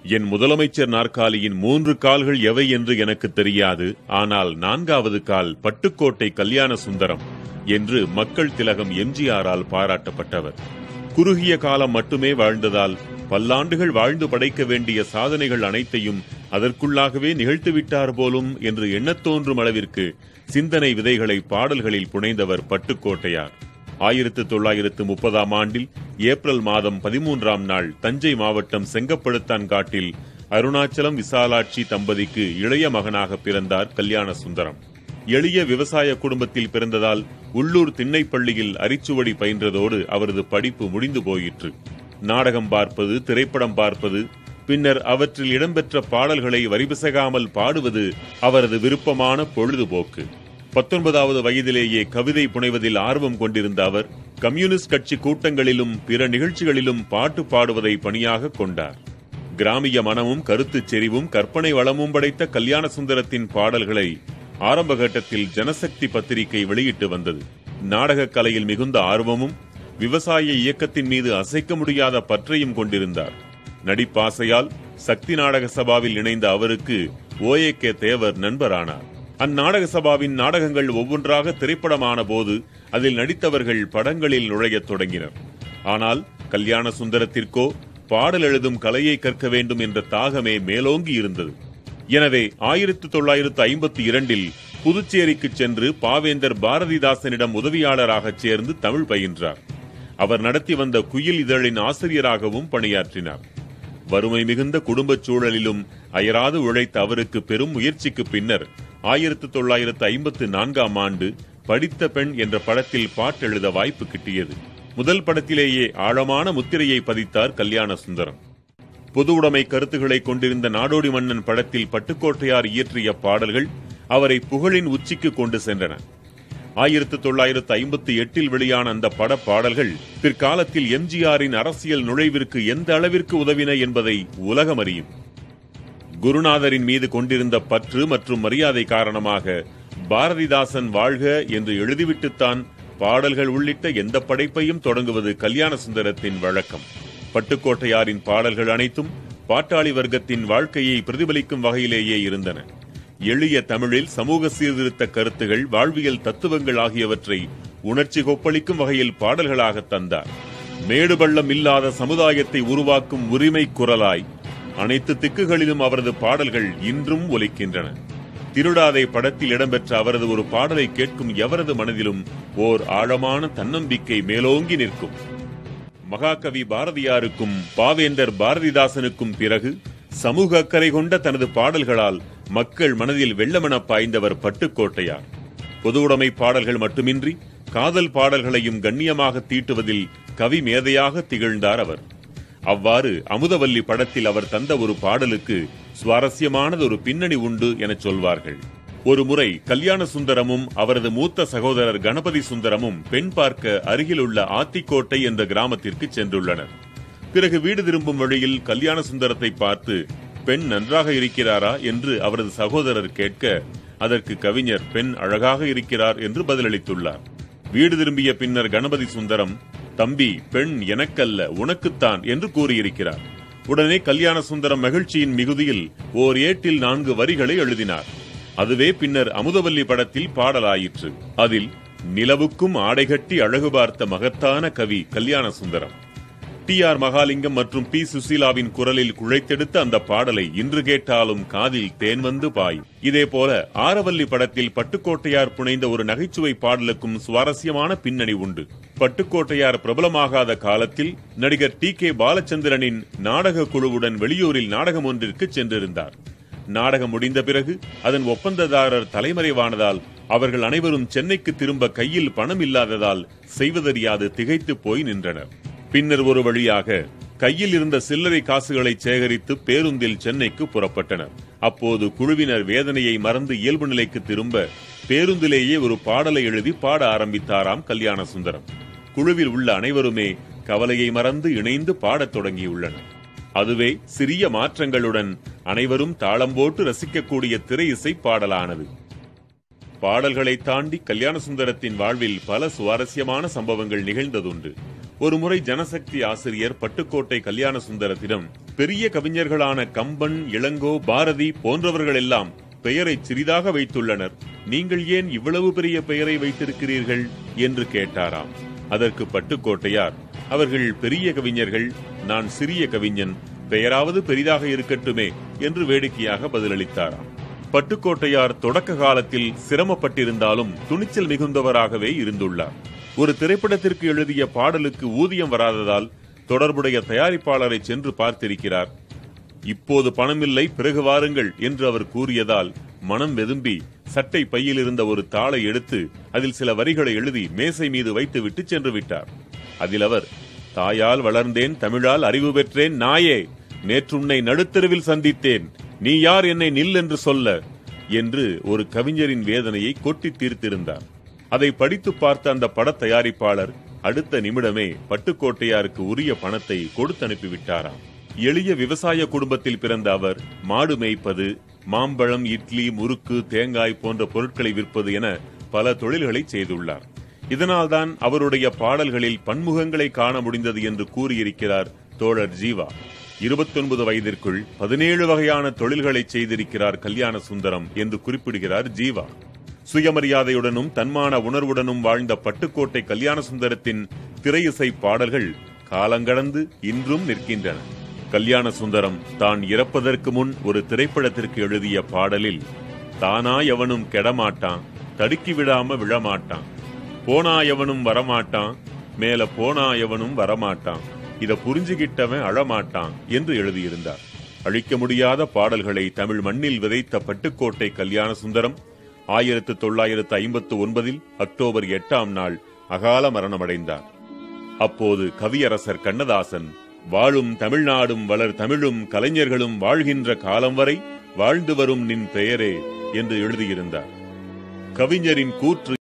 என் முதலமைச்சர் நாற்காலியின் மூன்று கால்கள் எவை என்று எனக்கு தெரியாது ஆனால் நான்காவது கால் பட்டுக்கோட்டை கல்யாண சுந்தரம் என்று மக்கள் திலகம் எம்ஜிஆரால் பாராட்டப்பட்டவர் குறுகிய காலம் மட்டுமே வாழ்ந்ததால் பல்லாண்டுகள் வாழ்ந்து படைக்க வேண்டிய சாதனைகள் அனைத்தையும் அதற்குள்ளாகவே நிகழ்த்திவிட்டார் போலும் என்று எண்ணத் தோன்றும் அளவிற்கு சிந்தனை விதைகளை பாடல்களில் புனைந்தவர் பட்டுக்கோட்டையார் ஆயிரத்து தொள்ளாயிரத்து முப்பதாம் ஆண்டில் ஏப்ரல் மாதம் பதிமூன்றாம் நாள் தஞ்சை மாவட்டம் செங்கப்படுத்தான் காட்டில் அருணாச்சலம் விசாலாட்சி தம்பதிக்கு இளைய மகனாக பிறந்தார் கல்யாண சுந்தரம் எளிய விவசாய குடும்பத்தில் பிறந்ததால் உள்ளூர் திண்ணைப்பள்ளியில் அரிச்சுவடி பயின்றதோடு அவரது படிப்பு முடிந்து போயிற்று நாடகம் பார்ப்பது திரைப்படம் பார்ப்பது பின்னர் அவற்றில் இடம்பெற்ற பாடல்களை வரிபிசகாமல் பாடுவது அவரது விருப்பமான பொழுதுபோக்கு பத்தொன்பதாவது வயதிலேயே கவிதை புனைவதில் ஆர்வம் கொண்டிருந்த அவர் கம்யூனிஸ்ட் கட்சி கூட்டங்களிலும் பிற நிகழ்ச்சிகளிலும் பாட்டு பாடுவதை பணியாக கொண்டார் கிராமிய மனமும் கருத்துச் செறிவும் கற்பனை வளமும் படைத்த கல்யாண சுந்தரத்தின் பாடல்களை ஆரம்ப கட்டத்தில் ஜனசக்தி பத்திரிகை வெளியிட்டு வந்தது நாடகக் கலையில் மிகுந்த ஆர்வமும் விவசாய இயக்கத்தின் மீது அசைக்க முடியாத பற்றையும் கொண்டிருந்தார் நடிப்பாசையால் சக்தி நாடக சபாவில் இணைந்த அவருக்கு ஓஏ கே தேவர் நண்பரானார் அந்நாடக சபாவின் நாடகங்கள் ஒவ்வொன்றாக திரைப்படமான போது அதில் நடித்தவர்கள் படங்களில் நுழையத் தொடங்கினர் ஆனால் கல்யாண சுந்தரத்திற்கோ பாடல் எழுதும் கலையை கற்க வேண்டும் என்ற தாகமே மேலோங்கி இருந்தது எனவே ஆயிரத்து தொள்ளாயிரத்து ஐம்பத்தி இரண்டில் புதுச்சேரிக்கு சென்று பாவேந்தர் பாரதிதாசனிடம் உதவியாளராக சேர்ந்து தமிழ் பயின்றார் அவர் நடத்தி வந்த குயில் இதழின் ஆசிரியராகவும் பணியாற்றினார் வறுமை மிகுந்த குடும்பச் சூழலிலும் அயராது உழைத்த அவருக்கு பெரும் முயற்சிக்கு பின்னர் ஆயிரத்து தொள்ளாயிரத்து ஐம்பத்து நான்காம் ஆண்டு படித்த பெண் என்ற படத்தில் பாட்டெழுத வாய்ப்பு கிட்டியது முதல் படத்திலேயே ஆழமான முத்திரையை பதித்தார் கல்யாண சுந்தரம் பொது உடைமை கருத்துக்களை கொண்டிருந்த நாடோடி மன்னன் படத்தில் பட்டுக்கோட்டையார் இயற்றிய பாடல்கள் அவரை புகழின் உச்சிக்கு கொண்டு சென்றன ஆயிரத்து தொள்ளாயிரத்து ஐம்பத்தி எட்டில் வெளியான அந்த பட பாடல்கள் பிற்காலத்தில் எம்ஜிஆரின் அரசியல் நுழைவிற்கு எந்த அளவிற்கு உதவின என்பதை உலகம் அறியும் குருநாதரின் மீது கொண்டிருந்த பற்று மற்றும் மரியாதை காரணமாக பாரதிதாசன் வாழ்க என்று எழுதிவிட்டுத்தான் பாடல்கள் உள்ளிட்ட எந்த படைப்பையும் தொடங்குவது கல்யாண சுந்தரத்தின் வழக்கம் பட்டுக்கோட்டையாரின் பாடல்கள் அனைத்தும் பாட்டாளி வர்க்கத்தின் வாழ்க்கையை பிரதிபலிக்கும் வகையிலேயே இருந்தன எளிய தமிழில் சமூக சீர்திருத்த கருத்துகள் வாழ்வியல் தத்துவங்கள் ஆகியவற்றை உணர்ச்சி கொப்பளிக்கும் வகையில் பாடல்களாக தந்தார் மேடு பள்ளம் இல்லாத சமுதாயத்தை உருவாக்கும் உரிமை குரலாய் அனைத்து திக்குகளிலும் அவரது பாடல்கள் இன்றும் ஒலிக்கின்றன திருடாதை படத்தில் இடம்பெற்ற அவரது ஒரு பாடலை கேட்கும் எவரது மனதிலும் ஓர் ஆழமான தன்னம்பிக்கை மேலோங்கி நிற்கும் மகாகவி பாரதியாருக்கும் பாவேந்தர் பாரதிதாசனுக்கும் பிறகு சமூக அக்கறை கொண்ட தனது பாடல்களால் மக்கள் மனதில் வெள்ளமென பாய்ந்தவர் பட்டுக்கோட்டையார் பொதுவுடைமை பாடல்கள் மட்டுமின்றி காதல் பாடல்களையும் கண்ணியமாக தீட்டுவதில் கவி மேதையாக திகழ்ந்தார் அவர் அவ்வாறு அமுதவல்லி படத்தில் அவர் தந்த ஒரு பாடலுக்கு சுவாரஸ்யமானது ஒரு பின்னணி உண்டு எனச் சொல்வார்கள் ஒரு முறை கல்யாண சுந்தரமும் அவரது மூத்த சகோதரர் கணபதி சுந்தரமும் பெண் பார்க்க அருகிலுள்ள ஆத்திக்கோட்டை என்ற கிராமத்திற்கு சென்றுள்ளனர் பிறகு வீடு திரும்பும் வழியில் கல்யாண சுந்தரத்தை பார்த்து பெண் நன்றாக இருக்கிறாரா என்று அவரது சகோதரர் கேட்க அதற்கு கவிஞர் பெண் அழகாக இருக்கிறார் என்று பதிலளித்துள்ளார் வீடு திரும்பிய பின்னர் கணபதி சுந்தரம் தம்பி பெண் எனக்கல்ல உனக்குத்தான் என்று கூறியிருக்கிறார் உடனே கல்யாண சுந்தரம் மகிழ்ச்சியின் மிகுதியில் ஓர் ஏட்டில் நான்கு வரிகளை எழுதினார் அதுவே பின்னர் அமுதவல்லி படத்தில் பாடலாயிற்று அதில் நிலவுக்கும் ஆடை கட்டி அழகு பார்த்த மகத்தான கவி கல்யாண சுந்தரம் டி ஆர் மகாலிங்கம் மற்றும் பி சுசீலாவின் குரலில் குழைத்தெடுத்த அந்த பாடலை இன்று கேட்டாலும் காதில் தேன் வந்து பாய் இதே போல ஆரவல்லி படத்தில் பட்டுக்கோட்டையார் புனைந்த ஒரு நகைச்சுவை பாடலுக்கும் சுவாரஸ்யமான பின்னணி உண்டு பட்டுக்கோட்டையார் பிரபலமாகாத காலத்தில் நடிகர் டி கே பாலச்சந்திரனின் நாடக குழுவுடன் வெளியூரில் நாடகம் ஒன்றிற்கு சென்றிருந்தார் நாடகம் முடிந்த பிறகு அதன் ஒப்பந்ததாரர் தலைமறைவானதால் அவர்கள் அனைவரும் சென்னைக்கு திரும்ப கையில் பணம் இல்லாததால் செய்வதறியாது திகைத்து போய் நின்றனர் பின்னர் ஒரு வழியாக கையில் இருந்த சில்லறை காசுகளை சேகரித்து பேருந்தில் சென்னைக்கு புறப்பட்டனர் அப்போது குழுவினர் வேதனையை மறந்து இயல்பு நிலைக்கு திரும்ப பேருந்திலேயே ஒரு பாடலை எழுதி பாட ஆரம்பித்தாராம் கல்யாண சுந்தரம் குழுவில் உள்ள அனைவருமே கவலையை மறந்து இணைந்து பாடத் தொடங்கியுள்ளனர் அதுவே சிறிய மாற்றங்களுடன் அனைவரும் தாளம் போட்டு ரசிக்கக்கூடிய திரை இசை பாடலானது பாடல்களை தாண்டி கல்யாண சுந்தரத்தின் வாழ்வில் பல சுவாரஸ்யமான சம்பவங்கள் நிகழ்ந்ததுண்டு ஒருமுறை ஜனசக்தி ஆசிரியர் பட்டுக்கோட்டை கல்யாண சுந்தரத்திடம் பெரிய கவிஞர்களான கம்பன் இளங்கோ பாரதி போன்றவர்கள் எல்லாம் பெயரை சிறிதாக வைத்துள்ளனர் நீங்கள் ஏன் இவ்வளவு பெரிய பெயரை வைத்திருக்கிறீர்கள் என்று கேட்டாராம் அதற்கு பட்டுக்கோட்டையார் அவர்கள் பெரிய கவிஞர்கள் நான் சிறிய கவிஞன் பெயராவது பெரிதாக இருக்கட்டுமே என்று வேடிக்கையாக பதிலளித்தாராம் பட்டுக்கோட்டையார் தொடக்க காலத்தில் சிரமப்பட்டிருந்தாலும் துணிச்சல் மிகுந்தவராகவே இருந்துள்ளார் ஒரு திரைப்படத்திற்கு எழுதிய பாடலுக்கு ஊதியம் வராததால் தொடர்புடைய தயாரிப்பாளரை சென்று பார்த்திருக்கிறார் இப்போது பணமில்லை பிறகு வாருங்கள் என்று அவர் கூறியதால் மனம் வெதும்பி சட்டை பையில் இருந்த ஒரு தாளை எடுத்து அதில் சில வரிகளை எழுதி மேசை மீது வைத்துவிட்டு சென்று விட்டார் அதில் அவர் தாயால் வளர்ந்தேன் தமிழால் அறிவு பெற்றேன் நாயே நேற்றுன்னை நடுத்தெருவில் சந்தித்தேன் நீ யார் என்னை நில் என்று சொல்ல என்று ஒரு கவிஞரின் வேதனையை கொட்டி தீர்த்திருந்தார் அதை படித்து பார்த்த அந்த பட தயாரிப்பாளர் அடுத்த நிமிடமே பட்டுக்கோட்டையாருக்கு உரிய பணத்தை கொடுத்து அனுப்பிவிட்டாராம் எளிய விவசாய குடும்பத்தில் பிறந்த அவர் மாடு மேய்ப்பது மாம்பழம் இட்லி முறுக்கு தேங்காய் போன்ற பொருட்களை விற்பது என பல தொழில்களை செய்துள்ளார் இதனால்தான் அவருடைய பாடல்களில் பன்முகங்களை காண முடிந்தது என்று கூறியிருக்கிறார் தோழர் ஜீவா இருபத்தொன்பது வயதிற்குள் பதினேழு வகையான தொழில்களை செய்திருக்கிறார் கல்யாண சுந்தரம் என்று குறிப்பிடுகிறார் ஜீவா சுயமரியாதையுடனும் தன்மான உணர்வுடனும் வாழ்ந்த பட்டுக்கோட்டை கல்யாண சுந்தரத்தின் திரையிசை பாடல்கள் காலங்கடந்து இன்றும் நிற்கின்றன கல்யாண சுந்தரம் தான் இறப்பதற்கு முன் ஒரு திரைப்படத்திற்கு எழுதிய பாடலில் தானா எவனும் கெடமாட்டான் தடுக்கி விடாம விழமாட்டான் போனா எவனும் வரமாட்டான் மேல போனா எவனும் வரமாட்டான் இத புரிஞ்சுகிட்டவன் அழமாட்டான் என்று எழுதியிருந்தார் அழிக்க முடியாத பாடல்களை தமிழ் மண்ணில் விதைத்த பட்டுக்கோட்டை கல்யாண சுந்தரம் ஆயிரத்து தொள்ளாயிரத்து ஐம்பத்து ஒன்பதில் அக்டோபர் எட்டாம் நாள் அகால மரணமடைந்தார் அப்போது கவியரசர் கண்ணதாசன் வாழும் தமிழ்நாடும் வளர் தமிழும் கலைஞர்களும் வாழ்கின்ற காலம் வரை வாழ்ந்து வரும் நின் பெயரே என்று எழுதியிருந்தார் கவிஞரின் கூற்று